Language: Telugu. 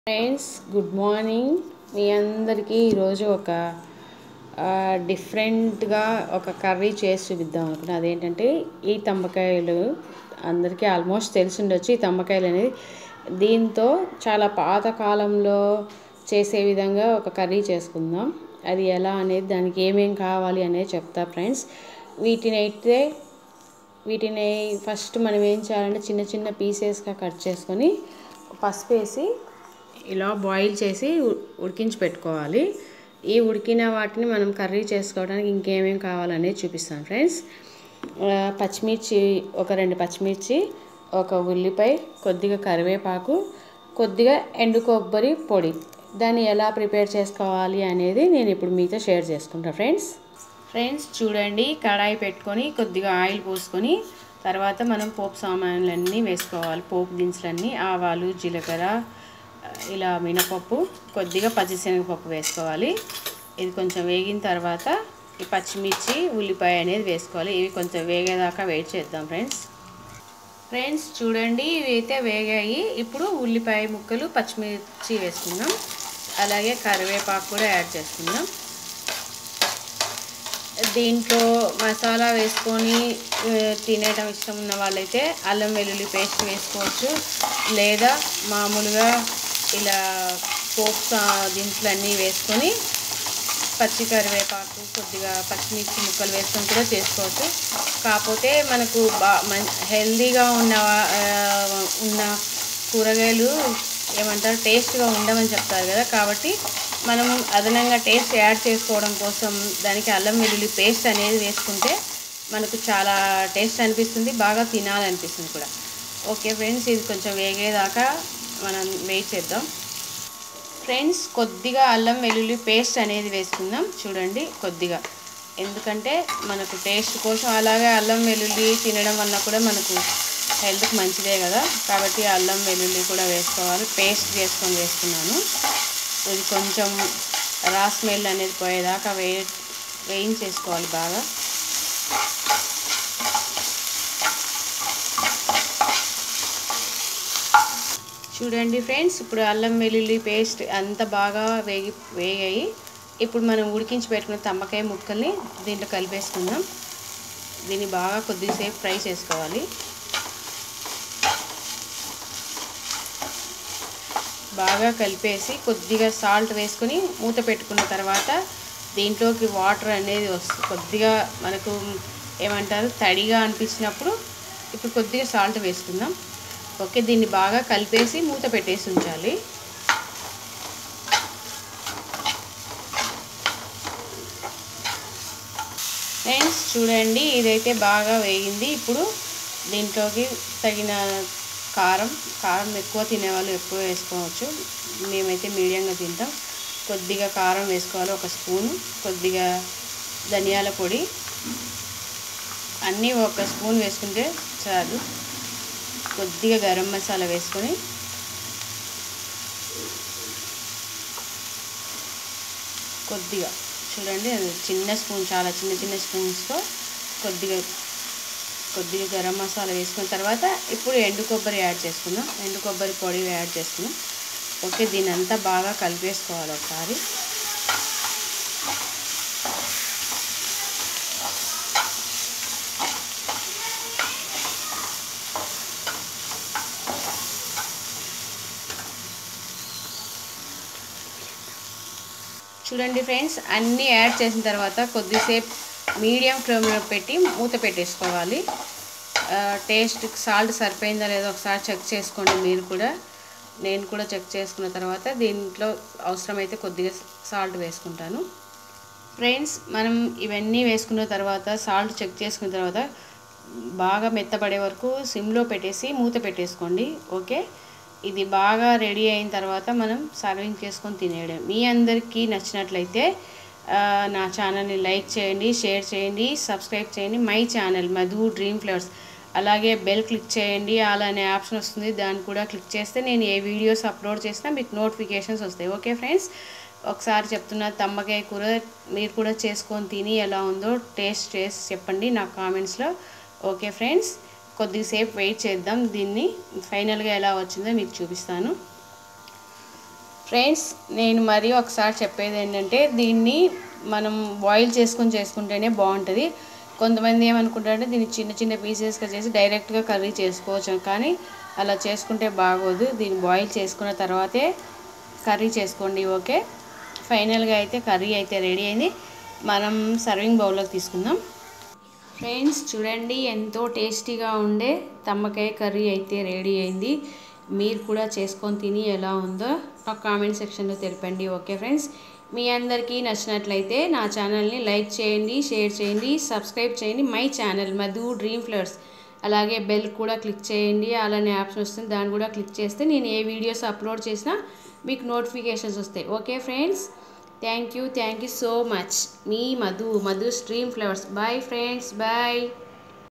ఫ్రెండ్స్ గుడ్ మార్నింగ్ మీ అందరికీ ఈరోజు ఒక ఆ, డిఫరెంట్గా ఒక కర్రీ చేసి చూపిద్దాం అనుకున్నా అదేంటంటే ఈ తమ్మకాయలు అందరికీ ఆల్మోస్ట్ తెలిసి ఉండొచ్చు ఈ తమ్మకాయలు అనేది దీంతో చాలా పాత కాలంలో చేసే విధంగా ఒక కర్రీ చేసుకుందాం అది ఎలా అనేది దానికి ఏమేం కావాలి అనేది చెప్తా ఫ్రెండ్స్ వీటిని అయితే వీటిని ఫస్ట్ మనం ఏం చేయాలంటే చిన్న చిన్న పీసెస్గా కట్ చేసుకొని పసుపు వేసి ఇలా బాయిల్ చేసి ఉ- ఉడికించి పెట్టుకోవాలి ఈ ఉడికిన వాటిని మనం కర్రీ చేసుకోవడానికి ఇంకేమేం కావాలనేది చూపిస్తాను ఫ్రెండ్స్ ఆ, పచ్చిమిర్చి ఒక రెండు పచ్చిమిర్చి ఒక ఉల్లిపాయ కొద్దిగా కరివేపాకు కొద్దిగా ఎండు కొబ్బరి పొడి దాన్ని ఎలా ప్రిపేర్ చేసుకోవాలి అనేది నేను ఇప్పుడు మీతో షేర్ చేసుకుంటా ఫ్రెండ్స్ ఫ్రెండ్స్ చూడండి కడాయి పెట్టుకొని కొద్దిగా ఆయిల్ పోసుకొని తర్వాత మనం పోపు సామాన్లన్నీ వేసుకోవాలి పోపు దినుసులన్నీ ఆవాలు జీలకర్ర ఆ, ఇలా మినపప్పు కొద్దిగా పచ్చిశనగపప్పు వేసుకోవాలి ఇది కొంచెం వేగిన తర్వాత ఈ పచ్చిమిర్చి ఉల్లిపాయ అనేది వేసుకోవాలి ఇవి కొంచెం వేగేదాకా వెయిట్ చేద్దాం ఫ్రెండ్స్ ఫ్రెండ్స్ చూడండి ఇవి అయితే వేగాయి ఇప్పుడు ఉల్లిపాయ ముక్కలు పచ్చిమిర్చి వేసుకుందాం అలాగే కరివేపాకు కూడా యాడ్ చేసుకుందాం దీంట్లో మసాలా వేసుకొని ఆ, తినేయడం ఇష్టం ఉన్న వాళ్ళైతే అల్లం వెల్లుల్లి పేస్ట్ వేసుకోవచ్చు లేదా మామూలుగా ఇలా పోపు సా- దినుసులన్నీ వేసుకొని పచ్చి కరివేపాకు కొద్దిగా పచ్చిమిర్చి ముక్కలు వేసుకొని కూడా చేసుకోవచ్చు కాకపోతే మనకు బా మం హెల్దీగా ఉన్న ఆ, ఉన్న కూరగాయలు ఏమంటారు టేస్ట్గా ఉండవని చెప్తారు కదా కాబట్టి మనం అదనంగా టేస్ట్ యాడ్ చేసుకోవడం కోసం దానికి అల్లం వెల్లుల్లి పేస్ట్ అనేది వేసుకుంటే మనకు చాలా టేస్ట్ అనిపిస్తుంది బాగా తినాలనిపిస్తుంది కూడా ఓకే ఫ్రెండ్స్ ఇది కొంచెం వేగేదాకా మనం వెయిట్ చేద్దాం ఫ్రెండ్స్ కొద్దిగా అల్లం వెల్లుల్లి పేస్ట్ అనేది వేసుకుందాం చూడండి కొద్దిగా ఎందుకంటే మనకు టేస్ట్ కోసం అలాగే అల్లం వెల్లుల్లి తినడం వల్ల కూడా మనకు హెల్త్కి మంచిదే కదా కాబట్టి అల్లం వెల్లుల్లి కూడా వేసుకోవాలి పేస్ట్ చేసుకొని వేసుకున్నాను ఇది కొంచెం రా స్మెల్ అనేది పోయేదాకా వే వేయించేసుకోవాలి బాగా చూడండి ఫ్రెండ్స్ ఇప్పుడు అల్లం వెల్లుల్లి పేస్ట్ అంత బాగా వేగి వేగాయి ఇప్పుడు మనం ఉడికించి పెట్టుకున్న తమ్మకాయ ముక్కల్ని దీంట్లో కలిపేసుకుందాం దీన్ని బాగా కొద్దిసేపు ఫ్రై చేసుకోవాలి బాగా కలిపేసి కొద్దిగా సాల్ట్ వేసుకొని మూత పెట్టుకున్న తర్వాత దీంట్లోకి వాటర్ అనేది వస్తుంది కొద్దిగా మనకు ఏమంటారు తడిగా అనిపించినప్పుడు ఇప్పుడు కొద్దిగా సాల్ట్ వేసుకుందాం ఓకే దీన్ని బాగా కలిపేసి మూత పెట్టేసి ఉంచాలి ఫ్రెండ్స్ చూడండి ఇదైతే బాగా వేగింది ఇప్పుడు దీంట్లోకి తగిన కారం కారం ఎక్కువ తినేవాళ్ళు ఎక్కువ వేసుకోవచ్చు మేమైతే మీడియంగా తింటాం కొద్దిగా కారం వేసుకోవాలి ఒక స్పూను కొద్దిగా ధనియాల పొడి అన్నీ ఒక స్పూన్ వేసుకుంటే చాలు కొద్దిగా గరం మసాలా వేసుకొని కొద్దిగా చూడండి అది చిన్న స్పూన్ చాలా చిన్న చిన్న స్పూన్స్తో కొద్దిగా కొద్దిగా గరం మసాలా వేసుకున్న తర్వాత ఇప్పుడు ఎండు కొబ్బరి యాడ్ చేసుకుందాం ఎండు కొబ్బరి పొడి యాడ్ చేసుకుందాం ఓకే దీని అంతా బాగా కలిపేసుకోవాలి ఒకసారి చూడండి ఫ్రెండ్స్ అన్నీ యాడ్ చేసిన తర్వాత కొద్దిసేపు మీడియం ఫ్లేమ్లో పెట్టి మూత పెట్టేసుకోవాలి ఆ, టేస్ట్ సాల్ట్ సరిపోయిందా లేదో ఒకసారి చెక్ చేసుకోండి మీరు కూడా నేను కూడా చెక్ చేసుకున్న తర్వాత దీంట్లో అవసరమైతే కొద్దిగా సాల్ట్ వేసుకుంటాను ఫ్రెండ్స్ మనం ఇవన్నీ వేసుకున్న తర్వాత సాల్ట్ చెక్ చేసుకున్న తర్వాత బాగా మెత్తపడే వరకు సిమ్లో పెట్టేసి మూత పెట్టేసుకోండి ఓకే ఇది బాగా రెడీ అయిన తర్వాత మనం సర్వింగ్ చేసుకొని తినేయడం మీ అందరికీ నచ్చినట్లయితే ఆ, నా ఛానల్ని లైక్ చేయండి షేర్ చేయండి సబ్స్క్రైబ్ చేయండి my channel Madhu dream flowers అలాగే బెల్ క్లిక్ చేయండి అలా అనే ఆప్షన్ వస్తుంది దాన్ని కూడా క్లిక్ చేస్తే నేను ఏ వీడియోస్ అప్లోడ్ చేసినా మీకు నోటిఫికేషన్స్ వస్తాయి ఓకే ఫ్రెండ్స్ ఒకసారి చెప్తున్నా తమ్మకాయ కూర మీరు కూడా చేసుకొని తిని ఎలా ఉందో టేస్ట్ చేసి చెప్పండి నా కామెంట్స్లో ఓకే ఫ్రెండ్స్ కొద్దిసేపు వెయిట్ చేద్దాం దీన్ని ఫైనల్గా ఎలా వచ్చిందో మీకు చూపిస్తాను ఫ్రెండ్స్ నేను మరీ ఒకసారి చెప్పేది ఏంటంటే దీన్ని మనం బాయిల్ చేసుకొని చేసుకుంటేనే బాగుంటుంది కొంతమంది ఏమనుకుంటారంటే దీన్ని చిన్న చిన్న పీసెస్గా చేసి డైరెక్ట్గా కర్రీ చేసుకోవచ్చు కానీ అలా చేసుకుంటే బాగోదు దీన్ని బాయిల్ చేసుకున్న తర్వాతే కర్రీ చేసుకోండి ఓకే ఫైనల్గా అయితే కర్రీ అయితే రెడీ అయింది మనం సర్వింగ్ బౌల్లోకి తీసుకుందాం ఫ్రెండ్స్ చూడండి ఎంతో టేస్టీగా ఉండే తమ్మకాయ కర్రీ అయితే రెడీ అయింది మీరు కూడా చేసుకొని తిని ఎలా ఉందో నా కామెంట్ సెక్షన్లో తెలపండి ఓకే ఫ్రెండ్స్ మీ అందరికీ నచ్చినట్లయితే నా ఛానల్ని లైక్ చేయండి షేర్ చేయండి సబ్స్క్రైబ్ చేయండి my channel Madhu dream flowers అలాగే బెల్ కూడా క్లిక్ చేయండి అలానే యాప్స్ వస్తుంది దాన్ని కూడా క్లిక్ చేస్తే నేను ఏ వీడియోస్ అప్లోడ్ చేసినా మీకు నోటిఫికేషన్స్ వస్తాయి okay friends thank you thank you so much మీ Madhu Madhu stream flowers bye friends bye